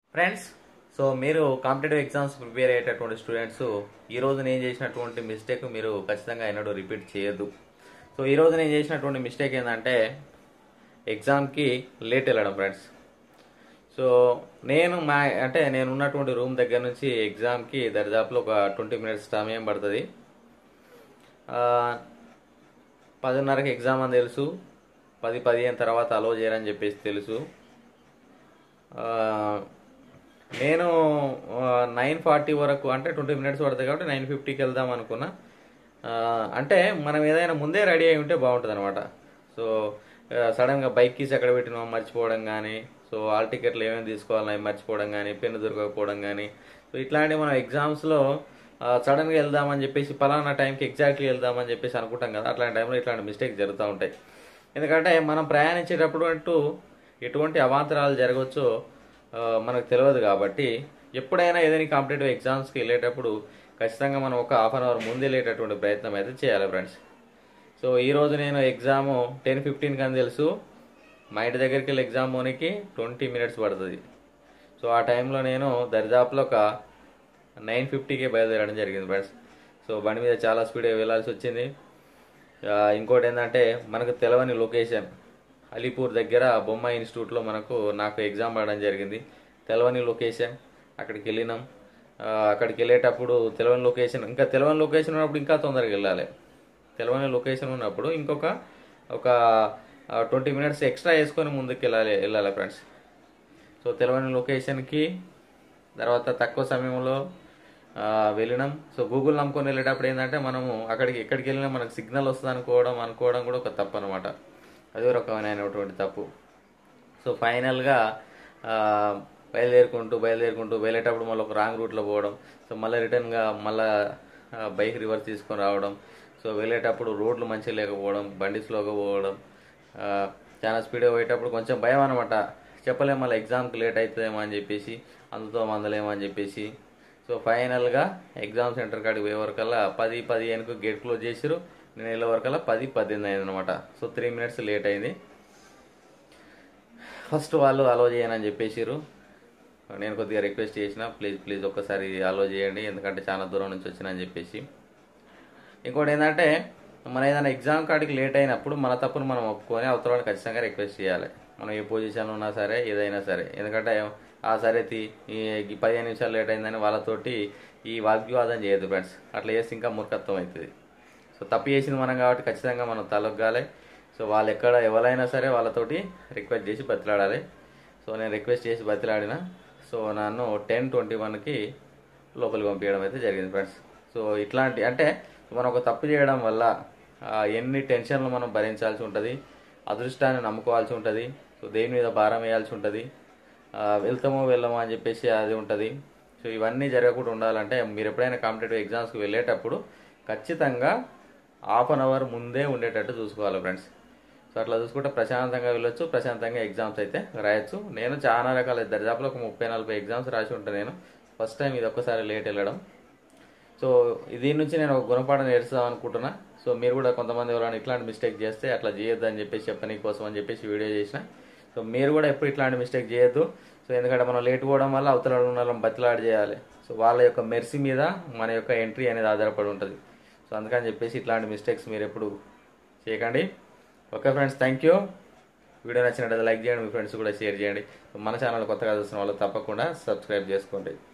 friends so మీరు competitive exams prepare అయ్యేటటువంటి students ఈ రోజు నేను చేసినటువంటి మిస్టేక్ మీరు ఖచ్చితంగా ఎన్నడూ రిపీట్ చేయొద్దు సో ఈ రోజు నేను చేసినటువంటి మిస్టేక్ ఏంటంటే ఎగ్జామ్కి లేట్ వెళ్ళడం ఫ్రెండ్స్ సో నేను మా అంటే నేను ఉన్నటువంటి రూమ్ దగ్గర నుంచి ఎగ్జామ్కి దరిదాపులో ఒక ట్వంటీ మినిట్స్ సమయం పడుతుంది ఆ, పదిన్నరకి ఎగ్జామ్ అని తెలుసు పది పదిహేను తర్వాత అలో చేయరని చెప్పేసి తెలుసు ఆ, నేను నైన్ ఫార్టీ వరకు అంటే ట్వంటీ మినిట్స్ పడుతుంది కాబట్టి నైన్ ఫిఫ్టీకి వెళ్దాం అనుకున్నా ఆ, అంటే మనం ఏదైనా ముందే రెడీ అయి ఉంటే బాగుంటుంది అనమాట సో సడన్గా బైక్ కీస్ ఎక్కడ పెట్టినా మర్చిపోవడం కానీ సో ఆల్ టికెట్లు ఏమేమి తీసుకోవాలని మర్చిపోవడం కానీ పెన్ను దొరకకపోవడం కానీ సో ఇట్లాంటివి మనం ఎగ్జామ్స్లో సడన్గా వెళ్దామని చెప్పేసి పలానా టైంకి ఎగ్జాక్ట్లీ వెళ్దామని చెప్పేసి అనుకుంటాం కదా అట్లాంటి టైంలో ఇట్లాంటి మిస్టేక్ జరుగుతూ ఉంటాయి ఎందుకంటే మనం ప్రయాణించేటప్పుడు అంటూ ఎటువంటి అవాంతరాలు జరగవచ్చో ఆ, మనకు తెలియదు కాబట్టి ఎప్పుడైనా ఏదైనా కాంపిటేటివ్ ఎగ్జామ్స్కి వెళ్ళేటప్పుడు ఖచ్చితంగా మనం ఒక హాఫ్ అన్ అవర్ ముందు వెళ్ళేటటువంటి ప్రయత్నం అయితే చేయాలి ఫ్రెండ్స్ సో ఈ రోజు నేను ఎగ్జామ్ టెన్ ఫిఫ్టీన్ అని తెలుసు మా ఇంటి దగ్గరికి వెళ్ళి ఎగ్జామ్ పోనీకి ట్వంటీ మినిట్స్ పడుతుంది సో ఆ టైంలో నేను దరిదాపులో ఒక నైన్ ఫిఫ్టీకే బయలుదేరడం జరిగింది ఫ్రెండ్స్ సో బండి మీద చాలా స్పీడ్గా వెళ్ళాల్సి వచ్చింది ఆ, ఇంకోటి ఏంటంటే మనకు తెలవని లొకేషన్ అలీపూర్ దగ్గర బొమ్మ ఇన్స్టిట్యూట్లో మనకు నాకు ఎగ్జామ్ పడడం జరిగింది తెలవని లొకేషన్ అక్కడికి వెళ్ళినాం ఆ, అక్కడికి వెళ్ళేటప్పుడు తెలవని లొకేషన్ ఇంకా తెలవని లొకేషన్ ఉన్నప్పుడు ఇంకా తొందరగా వెళ్ళాలి తెలవని లొకేషన్ ఉన్నప్పుడు ఇంకొక ఒక ట్వంటీ మినిట్స్ ఎక్స్ట్రా వేసుకొని ముందుకు వెళ్ళాలి వెళ్ళాలి ఫ్రెండ్స్ సో తెలవని లొకేషన్కి తర్వాత తక్కువ సమయంలో ఆ, వెళ్ళినాం సో గూగుల్ నమ్ముకొని వెళ్ళేటప్పుడు ఏంటంటే మనము అక్కడికి ఎక్కడికి వెళ్ళినా మనకు సిగ్నల్ వస్తుంది అనుకోవడం అనుకోవడం కూడా ఒక తప్పు అనమాట అది ఒక రకమైనటువంటి తప్పు సో ఫైనల్గా ఆ, బయలుదేరుకుంటూ బయలుదేరుకుంటూ వెళ్ళేటప్పుడు మళ్ళీ ఒక రాంగ్ రూట్లో పోవడం సో మళ్ళీ రిటర్న్గా మళ్ళీ బైక్ రివర్స్ తీసుకొని రావడం సో వెళ్ళేటప్పుడు రోడ్లు మంచిగా లేకపోవడం బండి స్లోగా పోవడం ఆ, చాలా స్పీడ్గా పోయేటప్పుడు కొంచెం భయం అనమాట చెప్పలేము మళ్ళీ ఎగ్జామ్కి లేట్ అవుతుందేమో అని చెప్పేసి అందుతో మందలేమో అని చెప్పేసి సో ఫైనల్గా ఎగ్జామ్ సెంటర్ కాడికి పోయే వరకల్లా పది పదిహేనుకు గేట్ క్లోజ్ చేసిరు నేను వెళ్ళే వరకల్లా పది పద్దెనిమిది అయింది అనమాట సో త్రీ మినిట్స్ లేట్ అయింది ఫస్ట్ వాళ్ళు అలో చేయనని చెప్పేసిరు నేను కొద్దిగా రిక్వెస్ట్ చేసిన ప్లీజ్ ప్లీజ్ ఒక్కసారి అలో చేయండి ఎందుకంటే చాలా దూరం నుంచి వచ్చిన అని చెప్పేసి ఇంకోటి ఏంటంటే మన ఏదైనా ఎగ్జామ్ కాడికి లేట్ అయినప్పుడు మన తప్పును మనం ఒప్పుకొని అవతల వాళ్ళని ఖచ్చితంగా రిక్వెస్ట్ చేయాలి మనం ఏ పొజిషన్లో ఉన్నా సరే ఏదైనా సరే ఎందుకంటే ఆ సరే తీ ఈ ఈ పదిహేను నిమిషాలు లేట్ అయిందని వాళ్ళతోటి ఈ వాగ్వివాదం చేయదు ఫ్రెండ్స్ అట్లా చేస్తే ఇంకా మూర్ఖత్వం అవుతుంది సో తప్పు చేసింది మనం కాబట్టి ఖచ్చితంగా మనం తలొగ్గాలి సో వాళ్ళు ఎక్కడ ఎవరైనా సరే వాళ్ళతోటి రిక్వెస్ట్ చేసి బతిలాడాలి సో నేను రిక్వెస్ట్ చేసి బతిలాడిన సో నన్ను టెన్ ట్వంటీ వన్కి లోపలికి పంపించడం అయితే జరిగింది ఫ్రెండ్స్ సో ఇట్లాంటి అంటే మనం ఒక తప్పు చేయడం వల్ల ఆ, ఎన్ని టెన్షన్లు మనం భరించాల్సి ఉంటుంది అదృష్టాన్ని నమ్ముకోవాల్సి ఉంటుంది సో దేని మీద భారం వేయాల్సి ఉంటుంది ఆ, వెళ్తామో వెళ్ళమో అని చెప్పేసి అది ఉంటుంది సో ఇవన్నీ జరగకుండా ఉండాలంటే మీరు ఎప్పుడైనా కాంపిటేటివ్ ఎగ్జామ్స్కి వెళ్ళేటప్పుడు ఖచ్చితంగా హాఫ్ అన్ అవర్ ముందే ఉండేటట్టు చూసుకోవాలి ఫ్రెండ్స్ సో అట్లా చూసుకుంటే ప్రశాంతంగా వెళ్ళొచ్చు ప్రశాంతంగా ఎగ్జామ్స్ అయితే రాయొచ్చు నేను చాలా రకాల దరిదాపులో ఒక ముప్పై నలభై ఎగ్జామ్స్ రాసి ఉంటాను నేను ఫస్ట్ టైం ఇది ఒక్కసారి లేట్ వెళ్ళడం సో దీని నుంచి నేను ఒక గుణపాఠం నేర్చుదాం అనుకుంటున్నా సో మీరు కూడా కొంతమంది ఎవరైనా ఇట్లాంటి మిస్టేక్ చేస్తే అట్లా చేయొద్దు అని చెప్పేసి చెప్పని కోసం అని చెప్పేసి వీడియో చేసిన సో మీరు కూడా ఎప్పుడు ఇట్లాంటి మిస్టేక్ చేయొద్దు సో ఎందుకంటే మనం లేట్ పోవడం వల్ల అవతల ఉన్న వాళ్ళని బతిలాడి చేయాలి సో వాళ్ళ యొక్క మెర్సీ మీద మన యొక్క ఎంట్రీ అనేది ఆధారపడి ఉంటుంది సో అందుకని చెప్పేసి ఇట్లాంటి మిస్టేక్స్ మీరు ఎప్పుడు చేయకండి okay friends thank you video నచ్చినట్లయితే లైక్ చేయండి మీ ఫ్రెండ్స్ కూడా షేర్ చేయండి మన ఛానల్ కొత్తగా చూస్తున్న వాళ్ళు తప్పకుండా సబ్స్క్రైబ్ చేసుకోండి